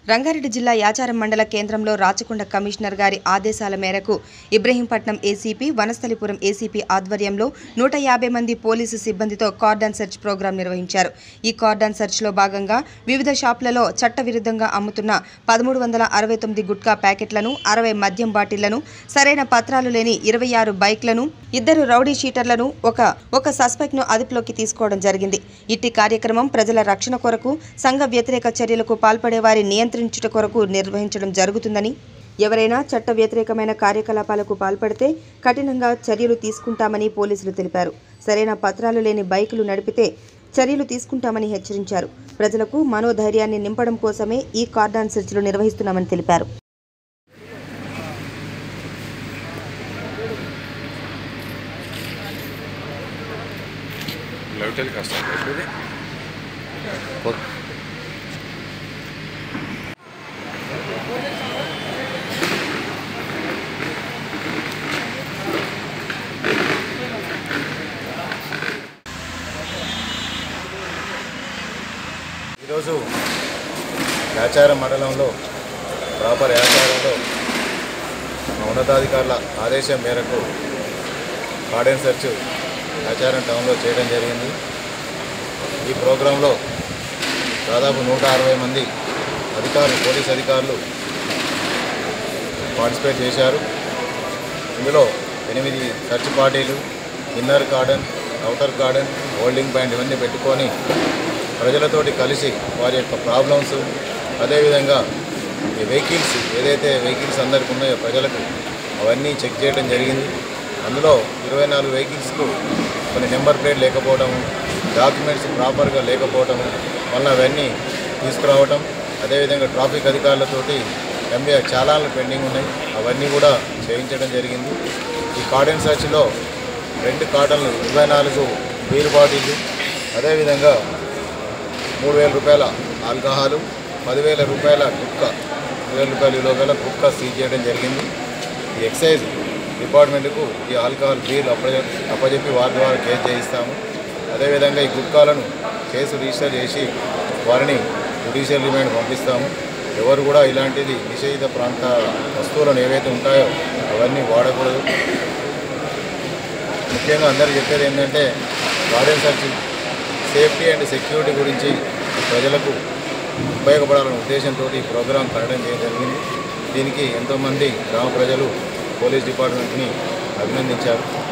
రంగారెడ్డి జిల్లా యాచారం మండల కేంద్రంలో రాచకొండ కమిషనర్ గారి ఆదేశాల మేరకు ఇబ్రహీంపట్నం ఏసీపీ వనస్థలిపురం ఏసీపీ ఆధ్వర్యంలో నూట యాభై మంది పోలీసు సిబ్బందితో కార్డన్ సెర్చ్ ప్రోగ్రాం నిర్వహించారు ఈ కార్డన్ సెర్చ్లో భాగంగా వివిధ షాపులలో చట్టవిరుద్ధంగా అమ్ముతున్న పదమూడు వందల అరవై తొమ్మిది గుట్కా ప్యాకెట్లను అరవై మద్యం బాటిళ్లను సరైన పత్రాలు లేని ఇరవై ఆరు బైక్లను ఇద్దరు రౌడీ షీటర్లను ఒక ఒక సస్పెక్ట్ను అదుపులోకి తీసుకోవడం జరిగింది ఇట్టి కార్యక్రమం ప్రజల రక్షణ కొరకు సంఘ వ్యతిరేక చర్యలకు పాల్పడే వారి నియంత్రించుట కొరకు నిర్వహించడం జరుగుతుందని ఎవరైనా చట్ట వ్యతిరేకమైన కార్యకలాపాలకు పాల్పడితే కఠినంగా చర్యలు తీసుకుంటామని పోలీసులు తెలిపారు సరైన పత్రాలు లేని బైకులు నడిపితే చర్యలు తీసుకుంటామని హెచ్చరించారు ప్రజలకు మనోధైర్యాన్ని నింపడం కోసమే ఈ కార్డాన్ సెర్చ్లు నిర్వహిస్తున్నామని తెలిపారు లైవ్ టెలికాస్ట్ అంటే ఇది ఈరోజు యాచారం మండలంలో ప్రాపర్ యాచారంలో మా ఉన్నతాధికారుల ఆదేశం మేరకు కార్డెన్ సెర్చ్ యాచారం టౌన్లో చేయడం జరిగింది ఈ ప్రోగ్రాంలో దాదాపు నూట అరవై మంది అధికారులు పోలీస్ అధికారులు పార్టిసిపేట్ చేశారు ఇందులో ఎనిమిది సెర్చ్ పార్టీలు inner garden outer garden holding band ఇవన్నీ పెట్టుకొని ప్రజలతోటి కలిసి వారి యొక్క ప్రాబ్లమ్స్ అదేవిధంగా ఈ వెహికల్స్ ఏదైతే వెహికల్స్ అందరికి ఉన్నాయో ప్రజలకు అవన్నీ చెక్ చేయడం జరిగింది అందులో ఇరవై నాలుగు వెహికల్స్కు కొన్ని నెంబర్ ప్లేట్ లేకపోవడము డాక్యుమెంట్స్ ప్రాపర్గా లేకపోవటము వల్ల అవన్నీ తీసుకురావటం అదేవిధంగా ట్రాఫిక్ అధికారులతోటి ఎంబీ చాలాలు పెండింగ్ ఉన్నాయి అవన్నీ కూడా చేయించడం జరిగింది ఈ కార్డెన్ సర్చ్లో రెండు కార్డన్లు ఇరవై నాలుగు బీర్ బాటిళ్ళు అదేవిధంగా మూడు వేల రూపాయల ఆల్కహాలు పదివేల రూపాయల కుక్క వేల రూపాయల విలువ గల కుక్క సీజ్ చేయడం జరిగింది ఈ ఎక్సైజ్ డిపార్ట్మెంట్కు ఈ ఆల్కహాల్ బీర్లు అప్ప అప్పచెప్పి వారి ద్వారా కేసు చేయిస్తాము అదేవిధంగా ఈ గుట్కాలను కేసు రిజిస్టర్ చేసి వారిని జుడిషియల్ రిమాండ్ పంపిస్తాము ఎవరు కూడా ఇలాంటిది నిషేధిత ప్రాంత వస్తువులను ఏవైతే ఉంటాయో అవన్నీ వాడకూడదు ముఖ్యంగా అందరూ చెప్పేది ఏంటంటే garden search safety and security గురించి ప్రజలకు ఉపయోగపడాలనే ఉద్దేశంతో ఈ ప్రోగ్రాం కట్టడం చేయడం జరిగింది దీనికి ఎంతోమంది గ్రామ ప్రజలు పోలీస్ డిపార్ట్మెంట్ని అభినందించారు